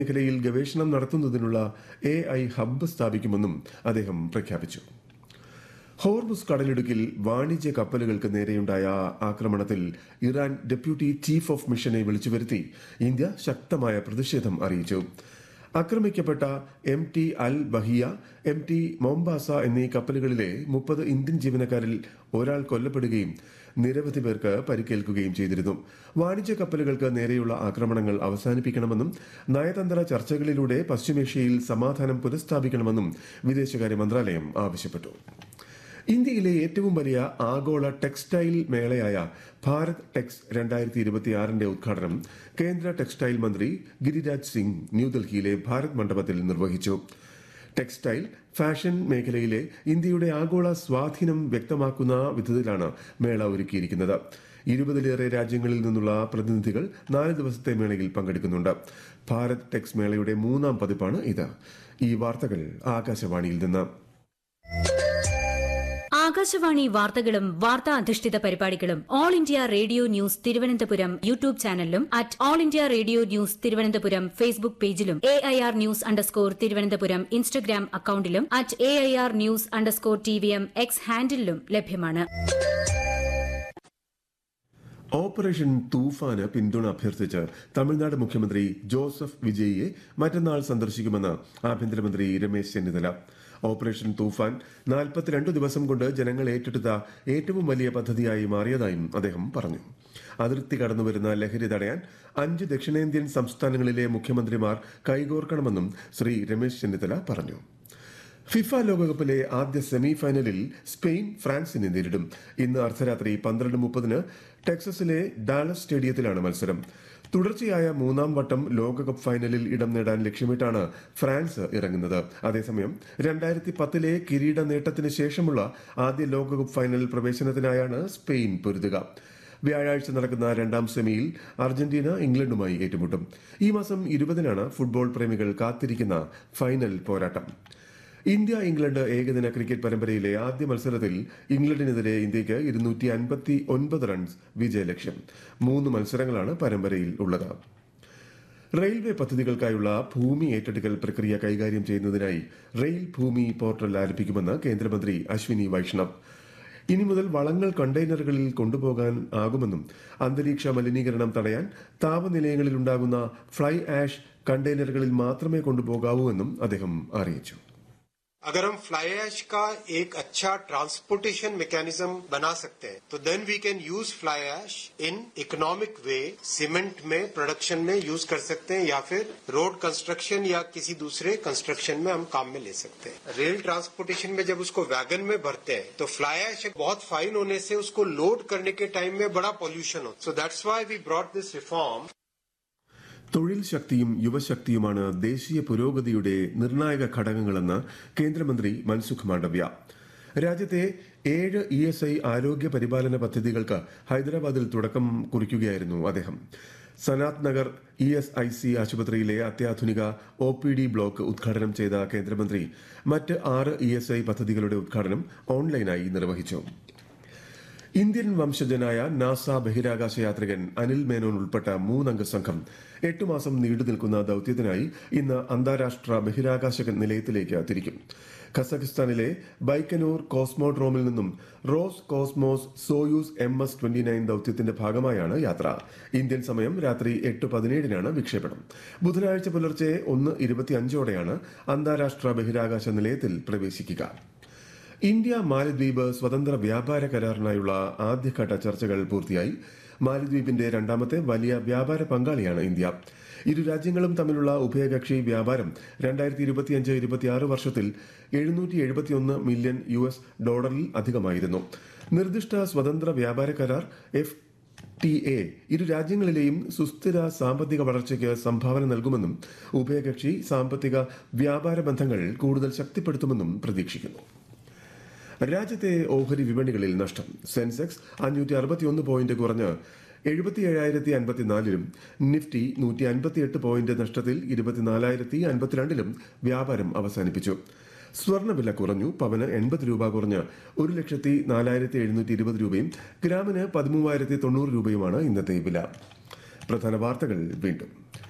മേഖലയിൽ ഗവേഷണം നടത്തുന്നതിനുള്ള എ ഐ ഹബ്ബ് സ്ഥാപിക്കുമെന്നും അദ്ദേഹം പ്രഖ്യാപിച്ചു ഹോർമുസ് കടലിടുക്കിൽ വാണിജ്യ കപ്പലുകൾക്ക് നേരെയുണ്ടായ ആക്രമണത്തിൽ ഇറാൻ ഡെപ്യൂട്ടി ചീഫ് ഓഫ് മിഷനെ വിളിച്ചുവരുത്തി ഇന്ത്യ ശക്തമായ പ്രതിഷേധം അറിയിച്ചു ആക്രമിക്കപ്പെട്ട M T Al Bahia M T Mombasa എന്നീ കപ്പലുകളിലെ മുപ്പത് ഇന്ത്യൻ ജീവനക്കാരിൽ ഒരാൾ കൊല്ലപ്പെടുകയും നിരവധി പേർക്ക് പരിക്കേൽക്കുകയും ചെയ്തിരുന്നു വാണിജ്യ കപ്പലുകൾക്ക് നേരെയുള്ള ആക്രമണങ്ങൾ അവസാനിപ്പിക്കണമെന്നും നയതന്ത്ര ചർച്ചകളിലൂടെ പശ്ചിമേഷ്യയിൽ സമാധാനം പുനഃസ്ഥാപിക്കണമെന്നും വിദേശകാര്യ മന്ത്രാലയം ആവശ്യപ്പെട്ടു ഇന്ത്യയിലെ ഏറ്റവും വലിയ ആഗോള ടെക്സ്റ്റൈൽ മേളയായ ഭാരത് ടെക്സ് രണ്ടായിരത്തി ഇരുപത്തിയാറിന്റെ ഉദ്ഘാടനം കേന്ദ്ര ടെക്സ്റ്റൈൽ മന്ത്രി ഗിരിരാജ് സിംഗ് ന്യൂഡൽഹിയിലെ ഭാരത് മണ്ഡപത്തിൽ നിർവഹിച്ചു ടെക്സ്റ്റൈൽ ഫാഷൻ മേഖലയിലെ ഇന്ത്യയുടെ ആഗോള സ്വാധീനം വ്യക്തമാക്കുന്ന വിധത്തിലാണ് മേള ഒരുക്കിയിരിക്കുന്നത് ഇരുപതിലേറെ രാജ്യങ്ങളിൽ നിന്നുള്ള പ്രതിനിധികൾ നാല് ദിവസത്തെ മേളയിൽ പങ്കെടുക്കുന്നുണ്ട് ഭാരത് ടെക്സ് മേളയുടെ മൂന്നാം പതിപ്പാണ് ഇത് ഈ വാർത്തകൾ ആകാശവാണിയിൽ നിന്ന് ആകാശവാണി വാർത്തകളും വാർത്താ അധിഷ്ഠിത പരിപാടികളും All India Radio news Thiruvananthapuram YouTube ചാനലിലും at All India Radio news Thiruvananthapuram Facebook പേജിലും A I R news underscore Thiruvananthapuram Instagram അക്കൌണ്ടിലും at A I R news underscore T V M X ഹാൻഡിലും ലഭ്യമാണ് ഓപ്പറേഷൻ തൂഫാന് പിന്തുണ അഭ്യർത്ഥിച്ച് തമിഴ്നാട് മുഖ്യമന്ത്രി ജോസഫ് വിജയിയെ മറ്റന്നാൾ സന്ദർശിക്കുമെന്ന് ആഭ്യന്തരമന്ത്രി രമേശ് ചെന്നിത്തല ഓപ്പറേഷൻ തൂഫാൻ നാൽപ്പത്തിരണ്ട് ദിവസം കൊണ്ട് ജനങ്ങൾ ഏറ്റെടുത്ത ഏറ്റവും വലിയ പദ്ധതിയായി മാറിയതായും അദ്ദേഹം പറഞ്ഞു അതിർത്തി കടന്നുവരുന്ന ലഹരി തടയാൻ അഞ്ച് ദക്ഷിണേന്ത്യൻ സംസ്ഥാനങ്ങളിലെ മുഖ്യമന്ത്രിമാർ കൈകോർക്കണമെന്നും ശ്രീ രമേശ് ചെന്നിത്തല പറഞ്ഞു ഫിഫ ലോകകപ്പിലെ ആദ്യ സെമി ഫൈനലിൽ സ്പെയിൻ ഫ്രാൻസിനെ നേരിടും ഇന്ന് അർദ്ധരാത്രി പന്ത്രണ്ട് മുപ്പതിന് ടെക്സസിലെ ഡാലസ് സ്റ്റേഡിയത്തിലാണ് മത്സരം തുടർച്ചയായ മൂന്നാം വട്ടം ലോകകപ്പ് ഫൈനലിൽ ഇടം നേടാൻ ലക്ഷ്യമിട്ടാണ് ഫ്രാൻസ് ഇറങ്ങുന്നത് അതേസമയം രണ്ടായിരത്തി പത്തിലെ കിരീട നേട്ടത്തിന് ശേഷമുള്ള ആദ്യ ലോകകപ്പ് ഫൈനൽ പ്രവേശനത്തിനായാണ് സ്പെയിൻ പൊരുതുക വ്യാഴാഴ്ച നടക്കുന്ന രണ്ടാം സെമിയിൽ അർജന്റീന ഇംഗ്ലണ്ടുമായി ഏറ്റുമുട്ടും ഈ മാസം ഇരുപതിനാണ് ഫുട്ബോൾ പ്രേമികൾ കാത്തിരിക്കുന്ന ഫൈനൽ പോരാട്ടം ഇന്ത്യ ഇംഗ്ലണ്ട് ഏകദിന ക്രിക്കറ്റ് പരമ്പരയിലെ ആദ്യ മത്സരത്തിൽ ഇംഗ്ലണ്ടിനെതിരെ ഇന്ത്യയ്ക്ക് ഇരുന്നൂറ്റി അൻപത്തി ഒൻപത് റൺസ് വിജയലക്ഷ്യം മൂന്ന് മത്സരങ്ങളാണ് പരമ്പരയിൽ ഉള്ളത് റെയിൽവേ പദ്ധതികൾക്കായുള്ള ഭൂമി ഏറ്റെടുക്കൽ പ്രക്രിയ കൈകാര്യം ചെയ്യുന്നതിനായി റെയിൽ ഭൂമി പോർട്ടൽ ആരംഭിക്കുമെന്ന് കേന്ദ്രമന്ത്രി അശ്വിനി വൈഷ്ണവ് ഇനി മുതൽ വളങ്ങൾ കണ്ടെയ്നറുകളിൽ കൊണ്ടുപോകാൻ ആകുമെന്നും അന്തരീക്ഷ മലിനീകരണം തടയാൻ താപനിലയങ്ങളിൽ ഉണ്ടാകുന്ന ഫ്ലൈ ആഷ് കണ്ടെയ്നറുകളിൽ മാത്രമേ കൊണ്ടുപോകാവൂ എന്നും അദ്ദേഹം അറിയിച്ചു अगर हम फ्लाई ऐश का एक अच्छा ट्रांसपोर्टेशन मैकेनिज्म बना सकते हैं तो then we can use fly ash in economic way cement में प्रोडक्शन में यूज कर सकते हैं या फिर रोड कंस्ट्रक्शन या किसी दूसरे कंस्ट्रक्शन में हम काम में ले सकते हैं रेल ट्रांसपोर्टेशन में जब उसको वैगन में भरते हैं तो फ्लाई ऐश बहुत फाइन होने से उसको लोड करने के टाइम में बड़ा पॉल्यूशन हो so that's why we brought this reform തൊഴിൽ ശക്തിയും യുവശക്തിയുമാണ് ദേശീയ പുരോഗതിയുടെ നിർണായക ഘടകങ്ങളെന്ന് കേന്ദ്രമന്ത്രി മൻസുഖ് മാണ്ഡവ്യ രാജ്യത്തെ ഏഴ് ഇ എസ് ഐ ആരോഗ്യ പരിപാലന പദ്ധതികൾക്ക് ഹൈദരാബാദിൽ തുടക്കം കുറിക്കുകയായിരുന്നു അദ്ദേഹം Sanath Nagar E S I C ആശുപത്രിയിലെ അത്യാധുനിക ഒ പി ഡി ബ്ലോക്ക് ഉദ്ഘാടനം ചെയ്ത കേന്ദ്രമന്ത്രി മറ്റ് ആറ് ഇ എസ് ഐ പദ്ധതികളുടെ ഉദ്ഘാടനം ഓൺലൈനായി നിർവഹിച്ചു ഇന്ത്യൻ വംശജനായ നാസ ബഹിരാകാശ യാത്രികൻ അനിൽ മേനോൻ ഉൾപ്പെട്ട മൂന്നംഗ സംഘം എട്ട് മാസം നീണ്ടു നിൽക്കുന്ന ദൌത്യത്തിനായി ഇന്ന് അന്താരാഷ്ട്ര ബഹിരാകാശ നിലയത്തിലേക്ക് തിരിക്കും ഖസഖിസ്ഥാനിലെ ബൈക്കനൂർ കോസ്മോഡ്രോമിൽ നിന്നും Roscosmos Soyuz M S twenty nine ദൌത്യത്തിന്റെ ഭാഗമായാണ് യാത്ര ഇന്ത്യൻ സമയം രാത്രി എട്ട് പതിനേഴിനാണ് വിക്ഷേപണം ബുധനാഴ്ച പുലർച്ചെ ഒന്ന് ഇരുപത്തിയഞ്ചോടെയാണ് അന്താരാഷ്ട്ര ബഹിരാകാശ നിലയത്തിൽ പ്രവേശിക്കുക ഇന്ത്യ മാലദ്വീപ് സ്വതന്ത്ര വ്യാപാര കരാറിനായുള്ള ആദ്യഘട്ട ചർച്ചകൾ പൂർത്തിയായി മാലദ്വീപിന്റെ രണ്ടാമത്തെ വലിയ വ്യാപാര പങ്കാളിയാണ് ഇന്ത്യ ഇരു രാജ്യങ്ങളും തമ്മിലുള്ള ഉഭയകക്ഷി വ്യാപാരം രണ്ടായിരത്തി ഇരുപത്തിയഞ്ച് ഇരുപത്തിയാറ് വർഷത്തിൽ എഴുന്നൂറ്റി എഴുപത്തിയൊന്ന് മില്യൺ യു എസ് ഡോളറിൽ അധികമായിരുന്നു നിർദ്ദിഷ്ട സ്വതന്ത്ര വ്യാപാര കരാർ എഫ് ടി എ ഇരു രാജ്യങ്ങളിലെയും സുസ്ഥിര സാമ്പത്തിക വളർച്ചയ്ക്ക് സംഭാവന നൽകുമെന്നും ഉഭയകക്ഷി സാമ്പത്തിക വ്യാപാര ബന്ധങ്ങൾ കൂടുതൽ ശക്തിപ്പെടുത്തുമെന്നും പ്രതീക്ഷിക്കുന്നു രാജ്യത്തെ ഓഹരി വിപണികളിൽ നഷ്ടം സെൻസെക്സ് അഞ്ഞൂറ്റി അറുപത്തിയൊന്ന് പോയിന്റ് കുറഞ്ഞ് എഴുപത്തി ഏഴായിരത്തി അൻപത്തിനാലിലും നിഫ്റ്റി നൂറ്റി അൻപത്തിയെട്ട് പോയിന്റ് നഷ്ടത്തിൽ ഇരുപത്തിനാലായിരത്തി അൻപത്തിരണ്ടിലും വ്യാപാരം അവസാനിപ്പിച്ചു സ്വർണ്ണവില കുറഞ്ഞു പവന് എൺപത് രൂപ കുറഞ്ഞ് ഒരു ലക്ഷത്തി നാലായിരത്തി എഴുന്നൂറ്റി ഇരുപത് രൂപയും ഗ്രാമിന് പതിമൂവായിരത്തി തൊണ്ണൂറ് രൂപയുമാണ് ഇന്നത്തെ വില പ്രധാന വാർത്തകൾ വീണ്ടും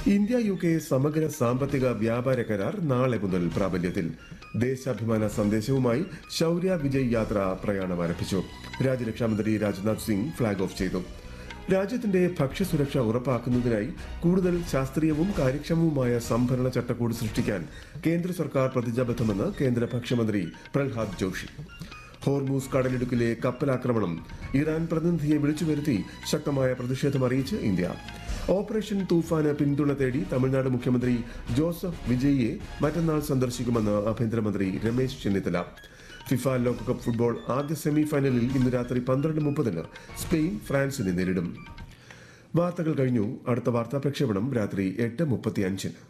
ഇന്ത്യ യു കെ സമഗ്ര സാമ്പത്തിക വ്യാപാര കരാർ നാളെ മുതൽ പ്രാബല്യത്തിൽ ദേശാഭിമാന സന്ദേശവുമായി ശൌര്യ വിജയ് യാത്ര പ്രയാണം ആരംഭിച്ചു രാജ്യരക്ഷാമന്ത്രി രാജ്നാഥ് സിംഗ് ഫ്ളാഗ് ഓഫ് ചെയ്തു രാജ്യത്തിന്റെ ഭക്ഷ്യസുരക്ഷ ഉറപ്പാക്കുന്നതിനായി കൂടുതൽ ശാസ്ത്രീയവും കാര്യക്ഷമവുമായ സംഭരണ ചട്ടക്കൂട് സൃഷ്ടിക്കാൻ കേന്ദ്ര സർക്കാർ പ്രതിജ്ഞാബദ്ധമെന്ന് കേന്ദ്ര ഭക്ഷ്യമന്ത്രി പ്രഹ്ലാദ് ജോഷി ഹോർമൂസ് കടലിടുക്കിലെ കപ്പലാക്രമണം ഇറാൻ പ്രതിനിധിയെ വിളിച്ചു വരുത്തി ശക്തമായ പ്രതിഷേധം അറിയിച്ച് ഇന്ത്യ ഓപ്പറേഷൻ തൂഫാന് പിന്തുണ തേടി തമിഴ്നാട് മുഖ്യമന്ത്രി ജോസഫ് വിജയിയെ മറ്റന്നാൾ സന്ദർശിക്കുമെന്ന് ആഭ്യന്തരമന്ത്രി രമേശ് ചെന്നിത്തല ഫിഫ ലോകകപ്പ് ഫുട്ബോൾ ആദ്യ സെമി ഫൈനലിൽ ഇന്ന് രാത്രി പന്ത്രണ്ട് മുപ്പതിന് സ്പെയിൻ ഫ്രാൻസിനെ നേരിടും വാർത്തകൾ കഴിഞ്ഞു അടുത്ത വാർത്താ പ്രക്ഷേപണം രാത്രി എട്ട് മുപ്പത്തി അഞ്ചിന്